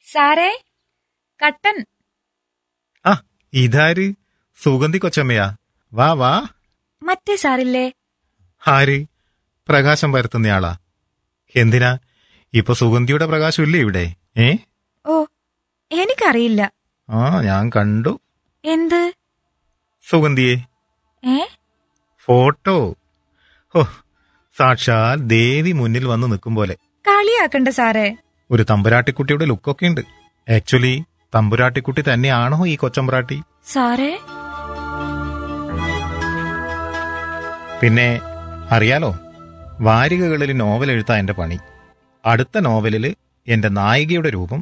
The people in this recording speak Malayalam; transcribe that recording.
സാറേ കട്ടൻ ആ ഇതാര് സുഗന്ധി കൊച്ചമ്മയാ വാ വാ മറ്റേ സാറില്ലേ ആര് പ്രകാശം പരത്തുന്നയാളാ എന്തിനാ ഇപ്പൊ സുഗന്ധിയുടെ പ്രകാശം ഇല്ലേ ഇവിടെ ഏ ഓ എനിക്കറിയില്ല ആ ഞാൻ കണ്ടു എന്ത് സുഗന്ധിയെ ഏ ഫോട്ടോ ഓ സാക്ഷാൽ ദേവി മുന്നിൽ വന്ന് നിൽക്കും പോലെ കളിയാക്കണ്ട സാറേ ഒരു തമ്പുരാട്ടിക്കുട്ടിയുടെ ലുക്കൊക്കെ ഉണ്ട് ആക്ച്വലി തമ്പുരാട്ടിക്കുട്ടി തന്നെയാണോ ഈ കൊച്ചമ്പ്രാട്ടി സാറേ പിന്നെ അറിയാലോ വാരികകളിൽ നോവൽ എഴുത്താ എന്റെ പണി അടുത്ത നോവലില് എന്റെ നായികയുടെ രൂപം